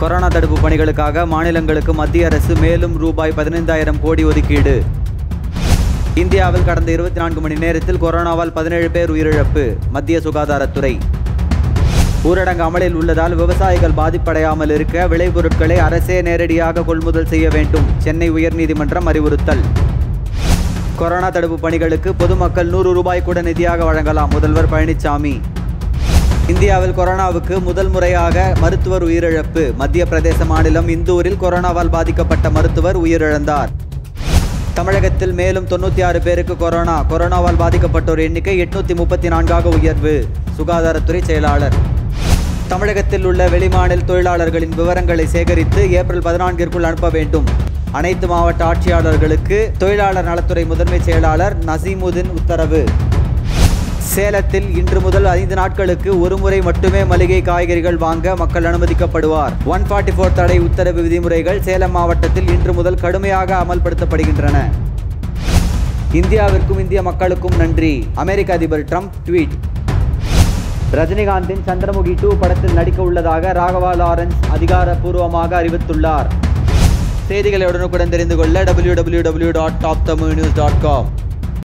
corona தடுப்பு பணிகளுக்காக மாநிலங்களுக்கு மத்திய அரசு மேலும் ரூபாய் பதினைந்தாயிரம் கோடி ஒதுக்கீடு இந்தியாவில் கடந்த இருபத்தி நான்கு மணி நேரத்தில் கொரோனாவால் பதினேழு பேர் உயிரிழப்பு மத்திய சுகாதாரத்துறை ஊரடங்கு அமலில் உள்ளதால் விவசாயிகள் பாதிப்படையாமல் இருக்க விளைபொருட்களை அரசே நேரடியாக கொள்முதல் செய்ய வேண்டும் சென்னை உயர்நீதிமன்றம் அறிவுறுத்தல் கொரோனா தடுப்பு பணிகளுக்கு பொதுமக்கள் நூறு ரூபாய் கூட நிதியாக வழங்கலாம் முதல்வர் பழனிசாமி இந்தியாவில் கொரோனாவுக்கு முதல் முறையாக மருத்துவர் உயிரிழப்பு மத்திய பிரதேச மாநிலம் இந்தூரில் கொரோனாவால் பாதிக்கப்பட்ட மருத்துவர் உயிரிழந்தார் தமிழகத்தில் மேலும் தொண்ணூற்றி ஆறு பேருக்கு கொரோனா கொரோனாவால் பாதிக்கப்பட்டோர் எண்ணிக்கை எட்நூத்தி முப்பத்தி நான்காக உயர்வு சுகாதாரத்துறை செயலாளர் தமிழகத்தில் உள்ள வெளிமாநில தொழிலாளர்களின் விவரங்களை சேகரித்து ஏப்ரல் பதினான்கிற்குள் அனுப்ப வேண்டும் அனைத்து மாவட்ட ஆட்சியாளர்களுக்கு தொழிலாளர் நலத்துறை முதன்மை செயலாளர் நசீமுதீன் உத்தரவு சேலத்தில் இன்று முதல் ஐந்து நாட்களுக்கு ஒருமுறை மட்டுமே மளிகை காய்கறிகள் வாங்க மக்கள் அனுமதிக்கப்படுவார் ஒன் ஃபார்ட்டி ஃபோர் தடை உத்தரவு விதிமுறைகள் சேலம் மாவட்டத்தில் இன்று முதல் கடுமையாக அமல்படுத்தப்படுகின்றன இந்தியாவிற்கும் இந்திய மக்களுக்கும் நன்றி அமெரிக்க அதிபர் ட்ரம்ப் ட்வீட் ரஜினிகாந்தின் சந்திரமுகி டூ படத்தில் நடிக்க உள்ளதாக ராகவா லாரன்ஸ் அதிகாரப்பூர்வமாக அறிவித்துள்ளார் செய்திகளை உடனுக்குடன் தெரிந்து கொள்ள www.toptamilnews.com